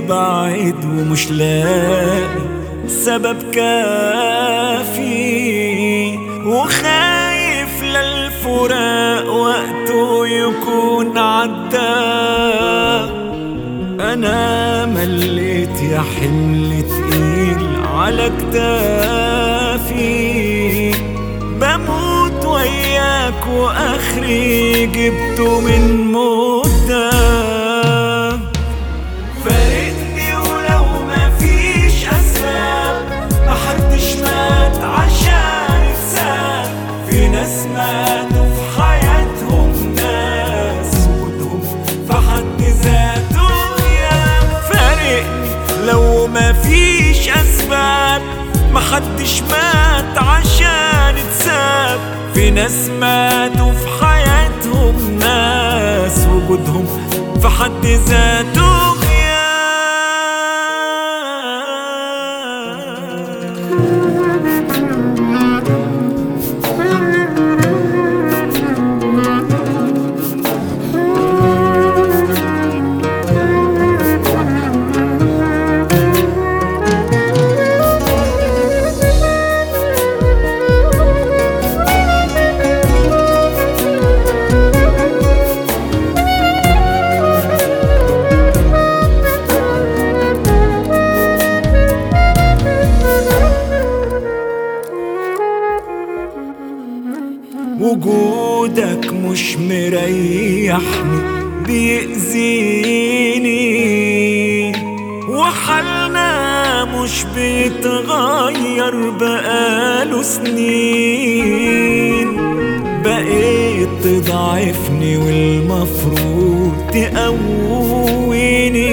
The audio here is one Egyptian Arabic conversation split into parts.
بعيد ومش لاقي سبب كافي وخايف للفراق وقته يكون عدى انا مليت يا حمل تقيل على كتافي بموت وياك واخري جبته من مده فارقني ولو مفيش اسباب محدش مات عشان اتساب في ناس ماتوا في حياتهم ناس وجودهم في حد ذاته يا فارقني لو مفيش اسباب محدش مات عشان اتساب في ناس ماتوا في حياتهم ناس وجودهم في حد ذاته غياب وجودك مش مريحني بيأذيني وحالنا مش بيتغير بقاله سنين بقيت تضعفني والمفروض تقويني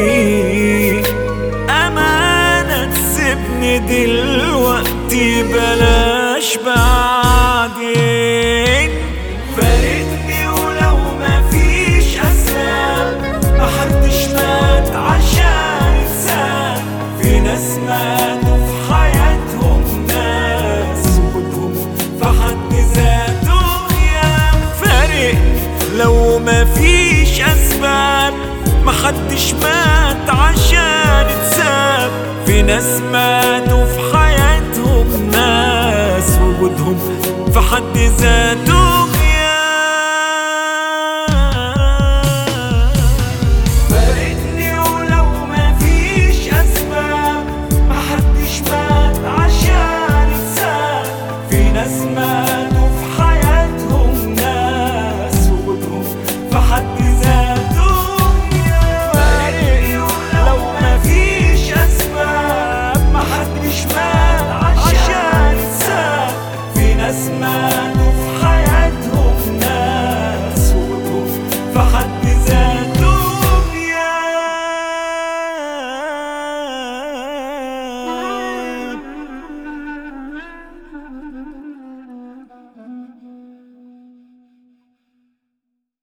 أمانة تسيبني دلوقتي بلاش بعدين فارقني ولو مفيش أسباب محدش مات عشان اتساب في ناس ماتوا في حياتهم ناس وجودهم في حد ذاته يا فارقني لو مفيش أسباب محدش مات عشان اتساب في ناس ماتوا في حياتهم ناس وجودهم في حد ذاته